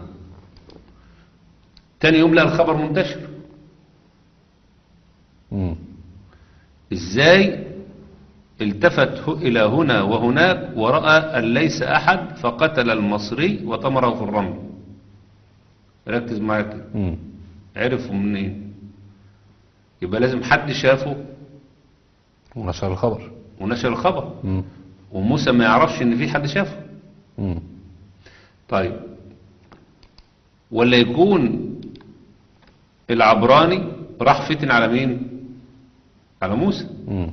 تاني يوم لقى الخبر منتشر مم. ازاي التفت ه- الى هنا وهناك ورأى ان ليس احد فقتل المصري وطمره في الرمل ركز معايا كده مم. عرفوا منين يبقى لازم حد شافه ونشر الخبر ونشر الخبر مم. وموسى ما يعرفش ان في حد شافه مم. طيب ولا يكون العبراني راح فتن على مين على موسى مم.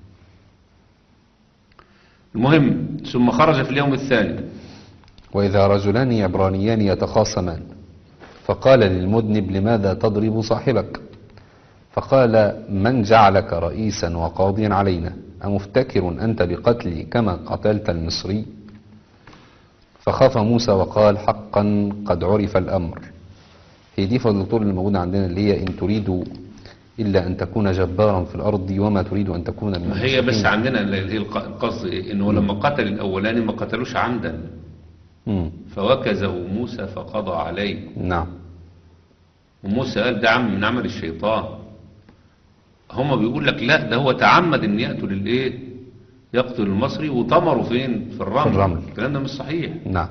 المهم ثم خرج في اليوم الثاني وإذا رجلان عبرانيان يتخاصمان فقال للمذنب لماذا تضرب صاحبك فقال من جعلك رئيسا وقاضيا علينا أمفتكر أنت بقتلي كما قتلت المصري فخاف موسى وقال حقا قد عرف الأمر هي دي فضل الدكتور اللي موجودة عندنا اللي هي إن تريد إلا أن تكون جبارا في الأرض وما تريد أن تكون من ما هي بس المصلحين. عندنا اللي هي الق- القصد ايه انه لما قتل الاولاني ما قتلوش عمدا مم. فوكزه موسى فقضى عليه نعم وموسى قال ده عم من عمل الشيطان هما بيقول لك لا ده هو تعمد ان يقتل الايه يقتل المصري وطمره فين في الرمل, في الرمل. الكلام ده مش صحيح نعم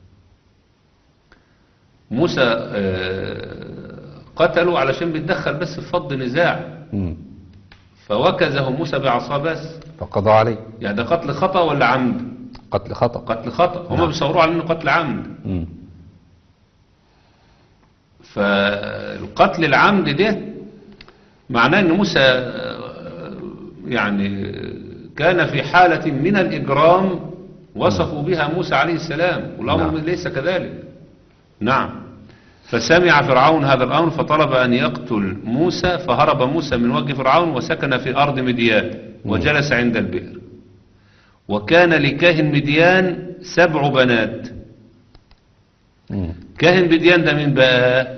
موسى آه، قتله علشان بيتدخل بس في فض نزاع مم. فوكزه موسى بعصاه بس فقضى عليه يعني ده قتل خطأ ولا عمد قتل خطأ قتل خطأ هما نعم. بيصوروه على انه قتل عمد مم. فالقتل العمد ده معناه ان موسى آه، يعني كان في حالة من الإجرام وصفوا بها موسى عليه السلام والأمر نعم. ليس كذلك نعم فسمع فرعون هذا الأمر فطلب أن يقتل موسى فهرب موسى من وجه فرعون وسكن في أرض مديان وجلس عند البئر وكان لكاهن مديان سبع بنات مم. كاهن مديان ده من بقى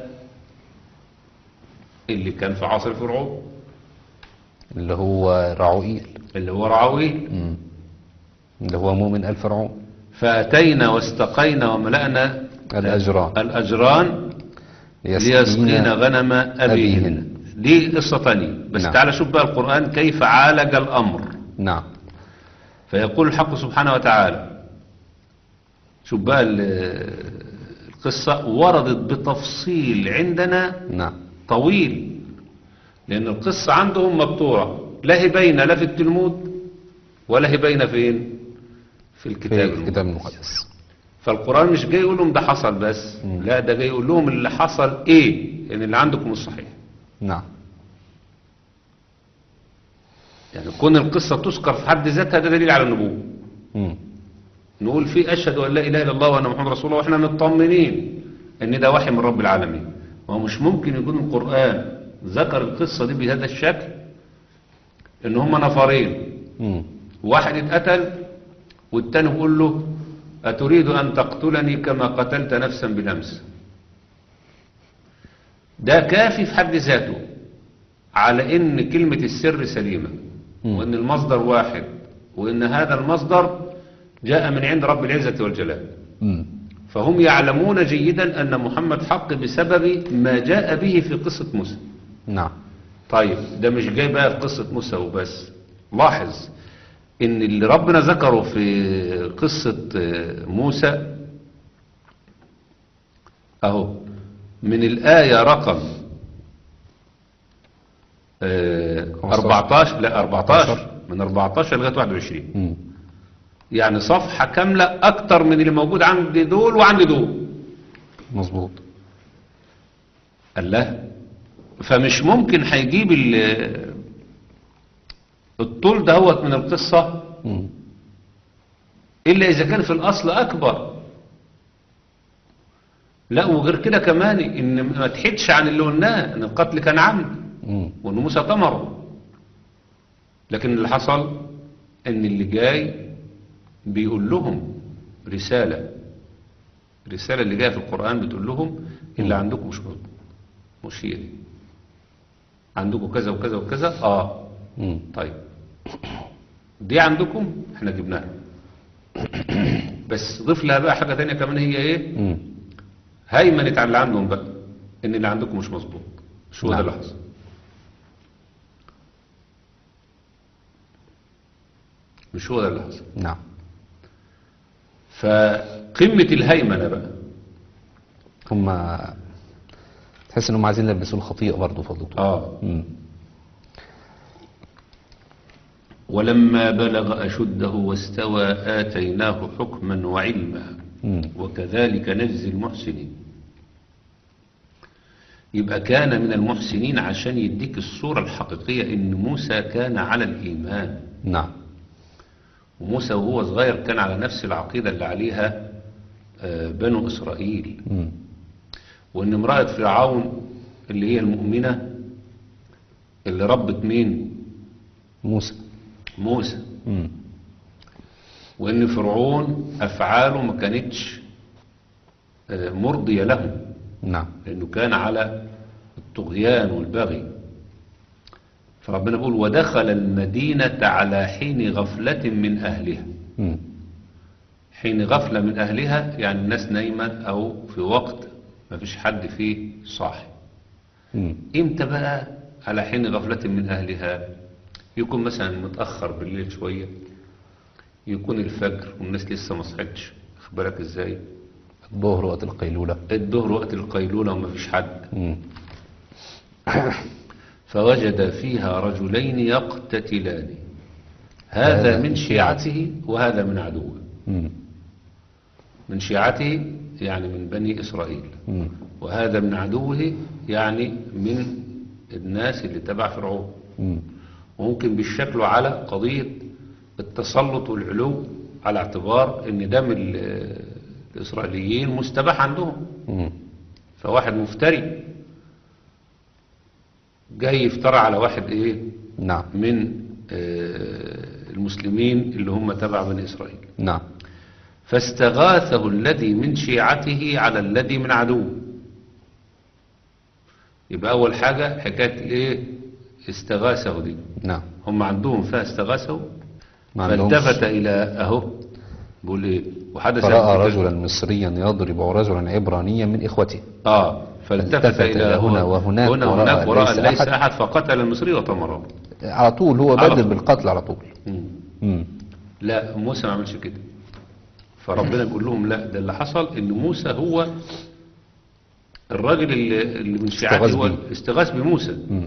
اللي كان في عصر فرعون اللي هو رعوئيل اللي هو رعويل مم. اللي هو مؤمن آل فرعون فأتينا واستقينا وملأنا الأجران الأجران ليسقين غنم أبيهن أبيهن. دي قصة تانية بس نعم. تعالى شوف بقى القرآن كيف عالج الأمر نعم فيقول الحق سبحانه وتعالى شوف بقى ال- القصة وردت بتفصيل عندنا نعم طويل لأن القصة عندهم مبتورة لا هي باينة لا في التلمود ولا هي باينة فين في في الكتاب الكتاب المقدس المقدس فالقرآن مش جاي يقول لهم ده حصل بس لا ده جاي يقول لهم اللي حصل ايه ان اللي عندكم الصحيح نعم يعني كون القصة تذكر في حد ذاتها ده دليل على النبوة مم. نقول فيه أشهد أن لا إله إلا الله وأن محمد رسول الله وإحنا مطمنين إن ده وحي من رب العالمين وهو مش ممكن يكون القرآن ذكر القصة دي بهذا الشكل إن هما نفرين مم. واحد اتقتل والتاني بيقول له أتريد أن تقتلني كما قتلت نفسا بالأمس ده كافي في حد ذاته على إن كلمة السر سليمة مم. وإن المصدر واحد وإن هذا المصدر جاء من عند رب العزة والجلال مم. فهم يعلمون جيدا أن محمد حق بسبب ما جاء به في قصة موسى نعم طيب ده مش جاي بقى في قصة موسى وبس لاحظ ان اللي ربنا ذكره في قصة آه، موسى اهو من الآية رقم آه، 14 لا 14 من 14 لغاية 21 مم. يعني صفحة كاملة أكتر من اللي موجود عند دول وعند دول مظبوط الله فمش ممكن هيجيب ال- الطول دهوت من القصة مم. إلا إذا كان في الأصل أكبر لا وغير كده كمان إن ما تحدش عن اللي قلناه إن القتل كان عمد مم. وإن موسى تمره لكن اللي حصل إن اللي جاي بيقول لهم رسالة الرسالة اللي جاية في القرآن بتقول لهم اللي عندكم مش مظبوط مش هي دي عندكم كذا وكذا وكذا اه مم. طيب دي عندكم احنا جبناها بس ضيف لها بقى حاجة تانية كمان هي ايه مم. هيمنت على اللي عندهم بقى ان اللي عندكم مش مظبوط مش هو ده نعم. اللي حصل مش هو ده اللي حصل نعم فقمة الهيمنة بقى هم تحس انهم عايزين يلبسوا الخطيئة برضه فضلته اه مم. ولما بلغ أشده واستوى آتيناه حكما وعلما مم. وكذلك نجزي المحسنين يبقى كان من المحسنين عشان يديك الصورة الحقيقية ان موسى كان على الإيمان نعم وموسى وهو صغير كان على نفس العقيدة اللي عليها آه، بنو إسرائيل مم. وان امرأة فرعون اللي هي المؤمنة اللي ربت مين موسى موسى مم. وان فرعون افعاله ما كانتش آه، مرضية لهم نعم لانه كان على الطغيان والبغي فربنا بيقول ودخل المدينة على حين غفلة من اهلها مم. حين غفلة من اهلها يعني الناس نايمة او في وقت ما فيش حد فيه صاحي مم. امتى بقى على حين غفلة من اهلها يكون مثلا متأخر بالليل شوية يكون الفجر والناس لسه ما صحتش اخبارك ازاي الظهر وقت القيلولة الظهر وقت القيلولة وما فيش حد مم. فوجد فيها رجلين يقتتلان هذا هذا من من شيعته وهذا من عدوه مم. من شيعته يعني من بني إسرائيل مم. وهذا من عدوه يعني من الناس اللي تبع فرعون مم. وممكن بيشكلوا على قضية التسلط والعلو على اعتبار ان دم ال- الاسرائيليين مستباح عندهم مم. فواحد مفتري جاي يفترى على واحد ايه نعم من آه، المسلمين اللي هم تبع بني اسرائيل نعم فاستغاثه الذي من شيعته على الذي من عدوه يبقى اول حاجة حكاية ايه استغاثه دي نعم هم عندهم فيها استغاثه ما عندهمش. فالتفت الى اهو بيقول ايه وحدث فرأى في- رجلا مصريا يضرب رجلا عبرانيا من إخوته اه فالتفت فالتفت الى إلى هنا وهناك هنا ورأى وهناك ورأى ليس ليس أحد. احد فقتل المصري وطمره على طول هو على بادر طول. بالقتل على طول مم. مم. لا موسى ما عملش كده فربنا بيقول لهم لا ده اللي حصل ان موسى هو الراجل اللي, اللي من شيعته استغاث هو بيه. استغاث بموسى مم.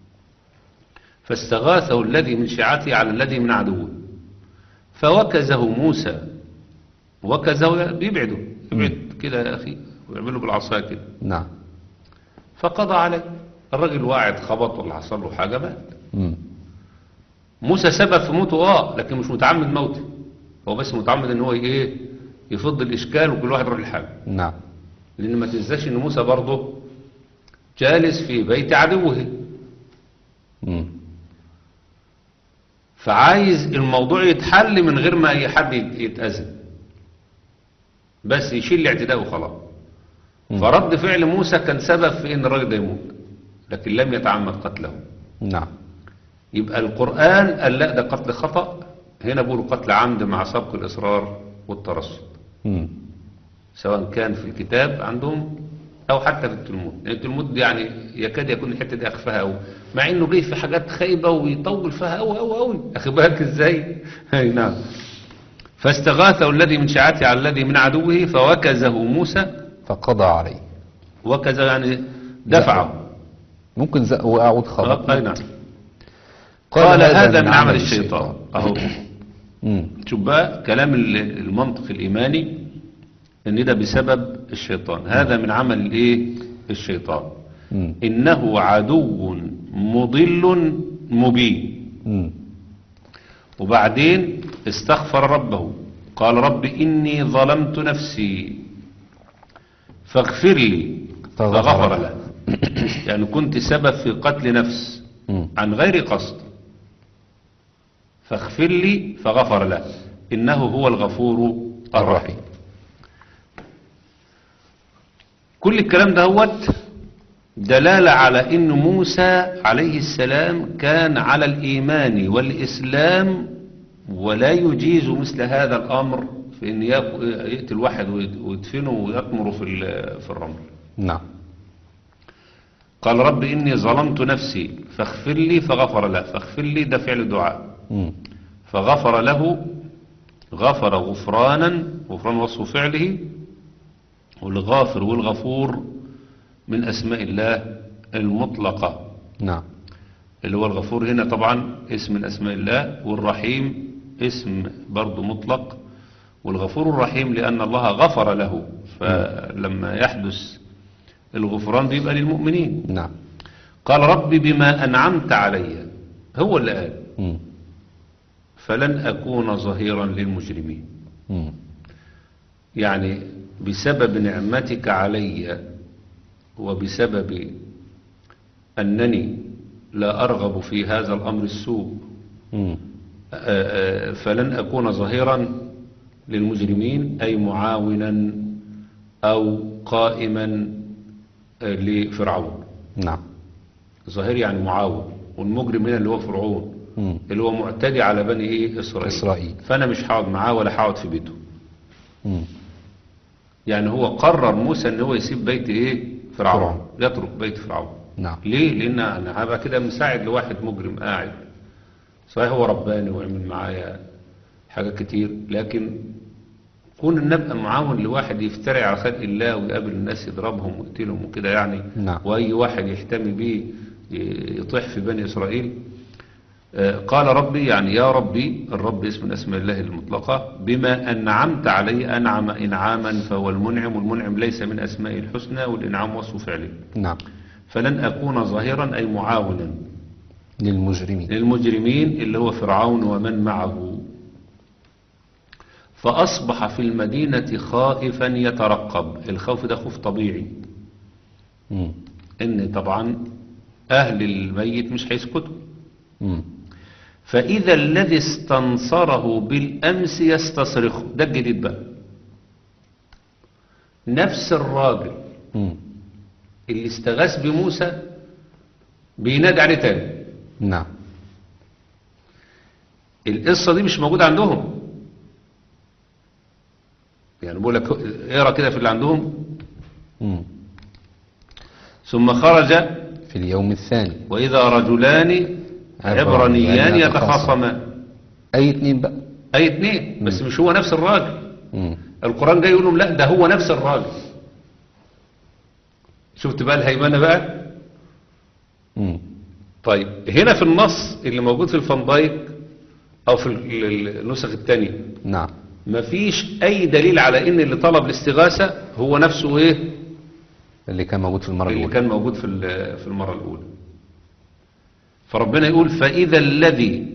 فاستغاثه الذي من شيعته على الذي من عدوه فوكزه موسى وكزه بيبعده يبعد كده يا أخي ويعمله بالعصاية كده نعم فقضى عليه الراجل واعد خبط ولا حصل له حاجة مات مم. موسى سبب في موته اه لكن مش متعمد موته هو بس متعمد ان هو ايه يفض الاشكال وكل واحد يروح لحاله نعم لان ما تنساش ان موسى برضه جالس في بيت عدوه مم. فعايز الموضوع يتحل من غير ما اي حد يت- يتأذى بس يشيل الاعتداء وخلاص مم. فرد فعل موسى كان سبب في ان الراجل ده يموت لكن لم يتعمد قتله نعم يبقى القرآن قال لا ده قتل خطأ هنا بيقولوا قتل عمد مع سبق الإصرار والترصد مم. سواء كان في الكتاب عندهم أو حتى في التلمود لأن التلمود يعني يكاد يكون الحتة دي أخفاها أوي مع إنه جاي في حاجات خايبة ويطول فيها أوي أوي أوي أخي بالك إزاي أي نعم فاستغاثه الذي من شيعته على الذي من عدوه فوكزه موسى فقضى عليه وكز يعني دفعه ممكن زق وأعود خبط آه، أي نعم قال هذا من عمل الشيطان أهو مم. شوف بقى كلام ال- المنطق الإيماني ان ده بسبب الشيطان هذا من عمل الايه الشيطان مم. انه عدو مضل مبين مم. وبعدين استغفر ربه قال رب اني ظلمت نفسي فاغفر لي فغفر فغفر له. له يعني كنت سبب في قتل نفس مم. عن غير قصد فاغفر لي فغفر له إنه هو الغفور الرحيم كل الكلام ده هوت دلالة على أن موسى عليه السلام كان على الإيمان والإسلام ولا يجيز مثل هذا الأمر في أن يق- يقتل واحد ويدفنه ويطمر في ال- في الرمل نعم قال رب إني ظلمت نفسي فاغفر لي فغفر له فاغفر لي ده فعل دعاء مم. فغفر له غفر غفرانا غفران وصف فعله والغافر والغفور من أسماء الله المطلقة نعم اللي هو الغفور هنا طبعا اسم من أسماء الله والرحيم اسم برضه مطلق والغفور الرحيم لأن الله غفر له فلما يحدث الغفران بيبقى للمؤمنين نعم قال رب بما أنعمت علي هو اللي قال مم. فلن أكون ظهيرا للمجرمين مم. يعني بسبب نعمتك علي وبسبب أنني لا أرغب في هذا الأمر السوء مم. آه، آه، فلن أكون ظهيرا للمجرمين أي معاونا أو قائما آه، لفرعون نعم ظهير يعني معاون والمجرم هنا اللي هو فرعون مم. اللي هو معتدي على بني إيه إسرائيل إسرائيل. فأنا مش هقعد معاه ولا هقعد في بيته مم. يعني هو قرر موسى ان هو يسيب بيت ايه فرعون فرعون. يترك بيت فرعون نعم ليه لان انا هبقى كده مساعد لواحد مجرم قاعد صحيح هو رباني وعمل معايا حاجات كتير لكن كون ان ابقى معاون لواحد يفتري على خلق الله ويقابل الناس يضربهم ويقتلهم وكده يعني نعم. واي واحد يحتمي بيه ي- يطيح في بني اسرائيل آه، قال ربي يعني يا ربي الرب اسم من اسماء الله المطلقة بما أنعمت علي أنعم إنعاما فهو المنعم والمنعم ليس من أسماء الحسنى والإنعام وصف فعله نعم فلن أكون ظاهرا أي معاونا للمجرمين للمجرمين اللي هو فرعون ومن معه فأصبح في المدينة خائفا يترقب الخوف ده خوف طبيعي مم. ان طبعا اهل الميت مش هيسكتوا مم. فاذا الذي استنصره بالامس يستصرخه ده الجديد بقى نفس الراجل مم. اللي استغاث بموسى بينادي عليه تاني نعم القصة دي مش موجودة عندهم يعني بقول لك اقرا كده في اللي عندهم مم. ثم خرج في اليوم الثاني واذا رجلان عبرانيان يتخاصمان أي اتنين بقى اي اتنين بس مش هو نفس الراجل مم. القرآن جاي يقول لهم لا ده هو نفس الراجل شفت بقى الهيمنة بقى مم. طيب هنا في النص اللي موجود في الفندايك او في ال- ال- النسخ الثانية نعم مفيش اي دليل على ان اللي طلب الاستغاثة هو نفسه ايه اللي كان موجود في المرة اللي الأولى كان موجود في ال- في المرة الاولى فربنا يقول فاذا الذي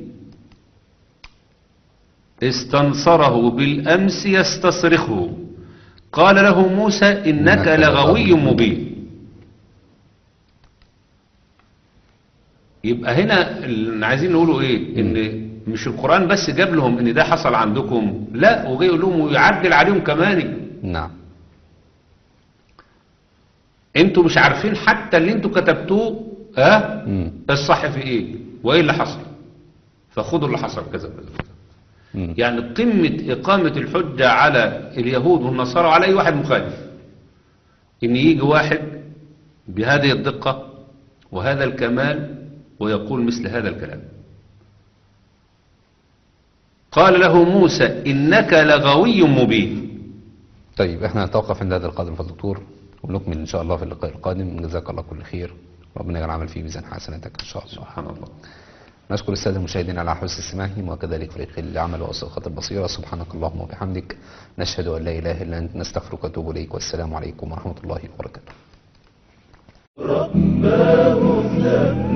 استنصره بالامس يستصرخه قال له موسى انك إنك لغوي لغوي مبين يبقى هنا اللي عايزين نقوله ايه ان مش القرآن بس جاب لهم ان ده حصل عندكم لا وجاي يقول لهم ويعدل عليهم كمان نعم انتوا مش عارفين حتى اللي انتوا كتبتوه ها مم. الصح في ايه وايه اللي حصل فخدوا اللي حصل كذا كذا كذا. مم. يعني قمة إقامة الحجة على اليهود والنصارى وعلى أي واحد مخالف إن يجي واحد بهذه الدقة وهذا الكمال ويقول مثل هذا الكلام قال له موسى إنك لغوي مبين طيب احنا نتوقف عند هذا القدر فالدكتور ونكمل ان شاء الله في اللقاء القادم جزاك الله كل خير ربنا يجعل العمل فيه ميزان حسناتك ان شاء الله سبحان الله نشكر السادة المشاهدين على حسن استماعهم وكذلك فريق العمل وأصل خط البصيرة سبحانك اللهم وبحمدك نشهد أن لا إله إلا أنت نستغفرك ونتوب إليك والسلام عليكم ورحمة الله وبركاته رباه